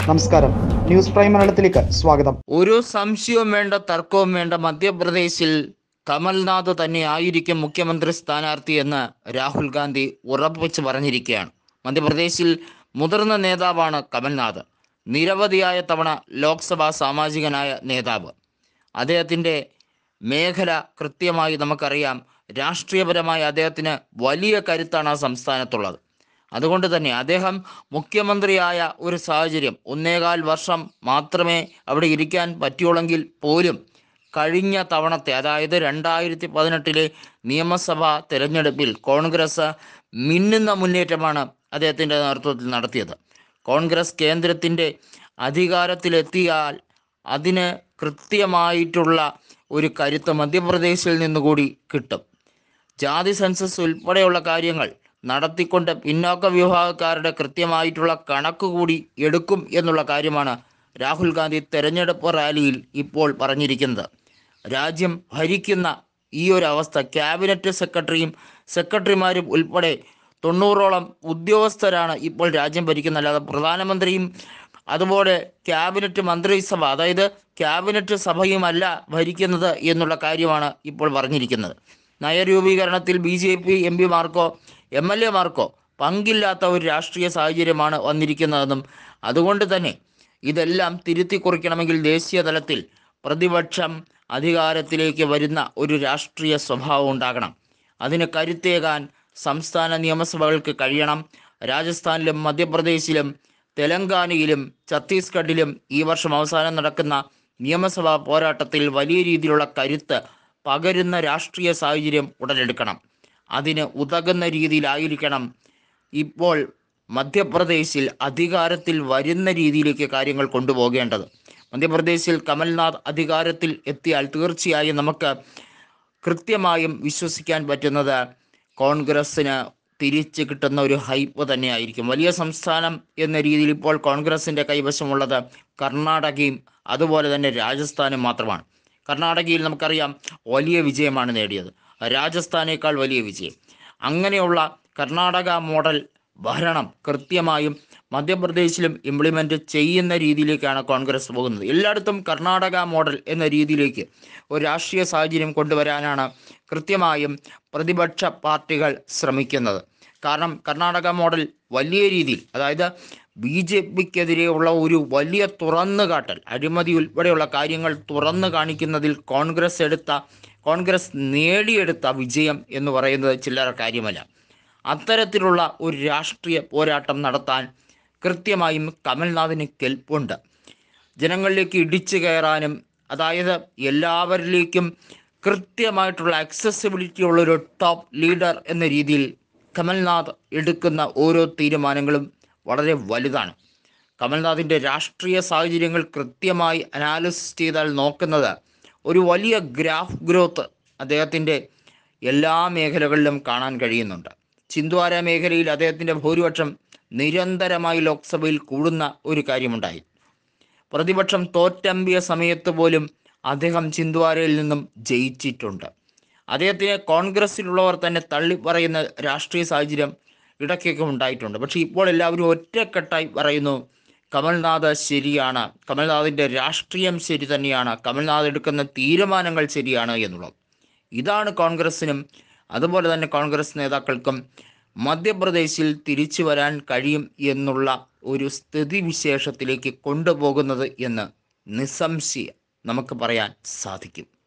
നമസ്കാരം news prime മലയാളത്തിലേക്ക് സ്വാഗതം ഒരു സംശയവും വേണ്ട തർക്കവും വേണ്ട മധ്യപ്രദേശിൽ കമൽനാഥ് തന്നെ ആയിരിക്കും മുഖ്യമന്ത്രി സ്ഥാനാർത്ഥി എന്ന് രാഹുൽ ഗാന്ധി ഉറപ്പിച്ച് പറഞ്ഞിരിക്കുകയാണ് മധ്യപ്രദേശിൽ മുതിർന്ന നേതാവാണ് കമൽനാഥ് നിരവധിയായ തവണ ലോക്സഭാ സാമാജികനായ നേതാവ് അദ്ദേഹത്തിൻ്റെ മേഖല കൃത്യമായി നമുക്കറിയാം രാഷ്ട്രീയപരമായി അദ്ദേഹത്തിന് വലിയ കരുത്താണ് ആ സംസ്ഥാനത്തുള്ളത് അതുകൊണ്ട് തന്നെ അദ്ദേഹം മുഖ്യമന്ത്രിയായ ഒരു സാഹചര്യം ഒന്നേകാൽ വർഷം മാത്രമേ അവിടെ ഇരിക്കാൻ പറ്റുള്ളെങ്കിൽ പോലും കഴിഞ്ഞ തവണത്തെ അതായത് രണ്ടായിരത്തി പതിനെട്ടിലെ നിയമസഭാ തെരഞ്ഞെടുപ്പിൽ കോൺഗ്രസ് മിന്നുന്ന മുന്നേറ്റമാണ് അദ്ദേഹത്തിൻ്റെ നേതൃത്വത്തിൽ നടത്തിയത് കോൺഗ്രസ് കേന്ദ്രത്തിൻ്റെ അധികാരത്തിലെത്തിയാൽ അതിന് കൃത്യമായിട്ടുള്ള ഒരു കരുത്ത് മധ്യപ്രദേശിൽ നിന്നുകൂടി കിട്ടും ജാതി സെൻസസ് ഉൾപ്പെടെയുള്ള കാര്യങ്ങൾ നടത്തിക്കൊണ്ട് പിന്നോക്ക വിഭാഗക്കാരുടെ കൃത്യമായിട്ടുള്ള കണക്ക് കൂടി എടുക്കും എന്നുള്ള കാര്യമാണ് രാഹുൽ ഗാന്ധി തെരഞ്ഞെടുപ്പ് റാലിയിൽ ഇപ്പോൾ പറഞ്ഞിരിക്കുന്നത് രാജ്യം ഭരിക്കുന്ന ഈ ഒരു അവസ്ഥ ക്യാബിനറ്റ് സെക്രട്ടറിയും സെക്രട്ടറിമാരും ഉൾപ്പെടെ തൊണ്ണൂറോളം ഉദ്യോഗസ്ഥരാണ് ഇപ്പോൾ രാജ്യം ഭരിക്കുന്നത് അല്ലാതെ പ്രധാനമന്ത്രിയും അതുപോലെ ക്യാബിനറ്റ് മന്ത്രിസഭ അതായത് ക്യാബിനറ്റ് സഭയുമല്ല ഭരിക്കുന്നത് എന്നുള്ള കാര്യമാണ് ഇപ്പോൾ പറഞ്ഞിരിക്കുന്നത് നയരൂപീകരണത്തിൽ ബി ജെ പി എം പിമാർക്കോ എം എൽ എമാർക്കോ പങ്കില്ലാത്ത ഒരു രാഷ്ട്രീയ സാഹചര്യമാണ് വന്നിരിക്കുന്നതെന്നും അതുകൊണ്ട് തന്നെ ഇതെല്ലാം തിരുത്തി കുറിക്കണമെങ്കിൽ ദേശീയ തലത്തിൽ പ്രതിപക്ഷം അധികാരത്തിലേക്ക് വരുന്ന ഒരു രാഷ്ട്രീയ സ്വഭാവം ഉണ്ടാകണം അതിന് കരുത്തേകാൻ സംസ്ഥാന നിയമസഭകൾക്ക് കഴിയണം രാജസ്ഥാനിലും മധ്യപ്രദേശിലും തെലങ്കാനയിലും ഛത്തീസ്ഗഡിലും ഈ വർഷം അവസാനം നടക്കുന്ന നിയമസഭാ പോരാട്ടത്തിൽ വലിയ രീതിയിലുള്ള കരുത്ത് പകരുന്ന രാഷ്ട്രീയ സാഹചര്യം ഉടലെടുക്കണം അതിന് ഉതകുന്ന രീതിയിലായിരിക്കണം ഇപ്പോൾ മധ്യപ്രദേശിൽ അധികാരത്തിൽ വരുന്ന രീതിയിലേക്ക് കാര്യങ്ങൾ കൊണ്ടുപോകേണ്ടത് മധ്യപ്രദേശിൽ കമൽനാഥ് അധികാരത്തിൽ എത്തിയാൽ തീർച്ചയായും നമുക്ക് കൃത്യമായും വിശ്വസിക്കാൻ പറ്റുന്നത് കോൺഗ്രസ്സിന് തിരിച്ച് കിട്ടുന്ന ഒരു ഹൈപ്പ് തന്നെയായിരിക്കും വലിയ സംസ്ഥാനം എന്ന രീതിയിൽ ഇപ്പോൾ കോൺഗ്രസിൻ്റെ കൈവശമുള്ളത് കർണാടകയും അതുപോലെ തന്നെ രാജസ്ഥാനും മാത്രമാണ് കർണാടകയിൽ നമുക്കറിയാം വലിയ വിജയമാണ് നേടിയത് രാജസ്ഥാനേക്കാൾ വലിയ വിജയം അങ്ങനെയുള്ള കർണാടക മോഡൽ ഭരണം കൃത്യമായും മധ്യപ്രദേശിലും ഇംപ്ലിമെൻ്റ് ചെയ്യുന്ന രീതിയിലേക്കാണ് കോൺഗ്രസ് പോകുന്നത് എല്ലായിടത്തും കർണാടക മോഡൽ എന്ന രീതിയിലേക്ക് ഒരു രാഷ്ട്രീയ സാഹചര്യം കൊണ്ടുവരാനാണ് കൃത്യമായും പ്രതിപക്ഷ പാർട്ടികൾ ശ്രമിക്കുന്നത് കാരണം കർണാടക മോഡൽ വലിയ രീതിയിൽ അതായത് ബി ജെ പിക്കെതിരെയുള്ള ഒരു വലിയ തുറന്നുകാട്ടൽ അഴിമതി ഉൾപ്പെടെയുള്ള കാര്യങ്ങൾ തുറന്നു കാണിക്കുന്നതിൽ കോൺഗ്രസ് എടുത്ത കോൺഗ്രസ് നേടിയെടുത്ത വിജയം എന്ന് പറയുന്നത് ചില്ലറ കാര്യമല്ല അത്തരത്തിലുള്ള ഒരു രാഷ്ട്രീയ പോരാട്ടം നടത്താൻ കൃത്യമായും കമൽനാഥിന് കെൽപ്പുണ്ട് ജനങ്ങളിലേക്ക് ഇടിച്ചു കയറാനും അതായത് എല്ലാവരിലേക്കും കൃത്യമായിട്ടുള്ള അക്സസിബിലിറ്റി ഉള്ള ഒരു ടോപ്പ് ലീഡർ എന്ന രീതിയിൽ കമൽനാഥ് എടുക്കുന്ന ഓരോ തീരുമാനങ്ങളും വളരെ വലുതാണ് കമൽനാഥിൻ്റെ രാഷ്ട്രീയ സാഹചര്യങ്ങൾ കൃത്യമായി അനാലിസിസ് ചെയ്താൽ നോക്കുന്നത് ഒരു വലിയ ഗ്രാഫ് ഗ്രോത്ത് അദ്ദേഹത്തിൻ്റെ എല്ലാ മേഖലകളിലും കാണാൻ കഴിയുന്നുണ്ട് ചിന്ദ്വാര മേഖലയിൽ അദ്ദേഹത്തിൻ്റെ ഭൂരിപക്ഷം നിരന്തരമായി ലോക്സഭയിൽ കൂടുന്ന ഒരു കാര്യമുണ്ടായി പ്രതിപക്ഷം തോറ്റമ്പിയ സമയത്ത് പോലും അദ്ദേഹം ചിന്ദ്വാരയിൽ നിന്നും ജയിച്ചിട്ടുണ്ട് അദ്ദേഹത്തിനെ കോൺഗ്രസ്സിലുള്ളവർ തന്നെ തള്ളിപ്പറയുന്ന രാഷ്ട്രീയ സാഹചര്യം ഇടയ്ക്കൊക്കെ ഉണ്ടായിട്ടുണ്ട് പക്ഷേ ഇപ്പോൾ എല്ലാവരും ഒറ്റക്കെട്ടായി പറയുന്നു കമൽനാഥ് ശരിയാണ് കമൽനാഥിൻ്റെ രാഷ്ട്രീയം ശരി തന്നെയാണ് കമൽനാഥ് എടുക്കുന്ന തീരുമാനങ്ങൾ ശരിയാണ് എന്നുള്ളത് ഇതാണ് കോൺഗ്രസ്സിനും അതുപോലെ തന്നെ കോൺഗ്രസ് നേതാക്കൾക്കും മധ്യപ്രദേശിൽ തിരിച്ചു വരാൻ കഴിയും എന്നുള്ള ഒരു സ്ഥിതിവിശേഷത്തിലേക്ക് കൊണ്ടുപോകുന്നത് എന്ന് നിസ്സംശയം നമുക്ക് പറയാൻ സാധിക്കും